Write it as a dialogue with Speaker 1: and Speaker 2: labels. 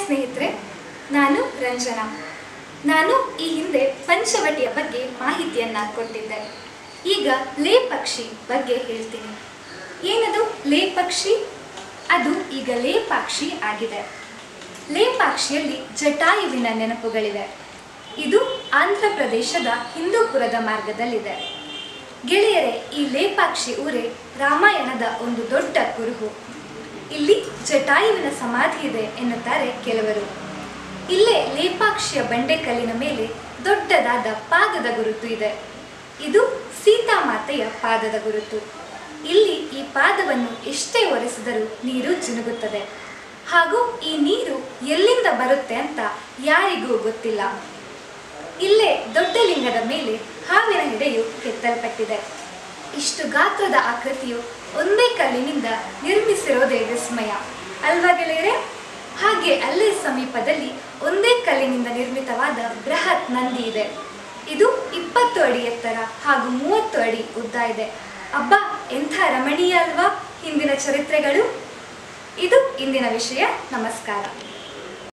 Speaker 1: ಸ್ನೇಹಿತರೆ ನಾನು ರಂಜನಾ ನಾನು ಈ ಹಿಂದೆ ಪಂಚವಟಿಯ ಬಗ್ಗೆ ಮಾಹಿತಿಯನ್ನ ಕೊಟ್ಟಿದ್ದೆ ಈಗ ಲೇ ಪಕ್ಷಿ ಬಗ್ಗೆ ಹೇಳ್ತೀನಿ ಏನದು ಲೇ ಪಕ್ಷಿ ಅದು ಈಗ ಲೇಪಾಕ್ಷಿ ಆಗಿದೆ ಲೇಪಾಕ್ಷಿಯಲ್ಲಿ ಜಟಾಯುವಿನ ನೆನಪುಗಳಿವೆ ಇದು ಆಂಧ್ರ ಪ್ರದೇಶದ ಹಿಂದೂಪುರದ ಮಾರ್ಗದಲ್ಲಿದೆ ಗೆಳೆಯರೆ ಈ ಲೇಪಾಕ್ಷಿ ಊರೇ ರಾಮಾಯಣದ ಒಂದು ದೊಡ್ಡ ಕುರುಹು ಇಲ್ಲಿ ಜಟಾಯುವಿನ ಸಮಾಧಿ ಇದೆ ಎನ್ನುತ್ತಾರೆ ಕೆಲವರು ಇಲ್ಲೇ ಲೇಪಾಕ್ಷಿಯ ಬಂಡೆಕಲ್ಲಿನ ಮೇಲೆ ದೊಡ್ಡದಾದ ಪಾದದ ಗುರುತು ಇದೆ ಇದು ಸೀತಾಮಾತೆಯ ಪಾದದ ಗುರುತು ಇಲ್ಲಿ ಈ ಪಾದವನ್ನು ಎಷ್ಟೇ ಒರೆಸಿದರೂ ನೀರು ಜಿನುಗುತ್ತದೆ ಹಾಗೂ ಈ ನೀರು ಎಲ್ಲಿಂದ ಬರುತ್ತೆ ಅಂತ ಯಾರಿಗೂ ಗೊತ್ತಿಲ್ಲ ಇಲ್ಲೇ ದೊಡ್ಡ ಲಿಂಗದ ಮೇಲೆ ಹಾವಿನ ಹೆಡೆಯು ಕೆತ್ತಲ್ಪಟ್ಟಿದೆ ಇಷ್ಟು ಗಾತ್ರದ ಆಕೃತಿಯು ಒಂದೇ ಕಲ್ಲಿನಿಂದ ನಿರ್ಮಿಸಿರೋದೇ ವಿಸ್ಮಯ ಅಲ್ವಾ ಗೆಳೆಯರೆ ಹಾಗೆ ಅಲ್ಲೇ ಸಮೀಪದಲ್ಲಿ ಒಂದೇ ಕಲ್ಲಿನಿಂದ ನಿರ್ಮಿತವಾದ ಬೃಹತ್ ನಂದಿ ಇದೆ ಇದು ಇಪ್ಪತ್ತು ಅಡಿ ಎತ್ತರ ಹಾಗೂ ಮೂವತ್ತು ಅಡಿ ಉದ್ದ ಇದೆ ಅಬ್ಬಾ ಎಂಥ ರಮಣೀಯ ಅಲ್ವಾ ಹಿಂದಿನ ಚರಿತ್ರೆಗಳು ಇದು ಇಂದಿನ ವಿಷಯ ನಮಸ್ಕಾರ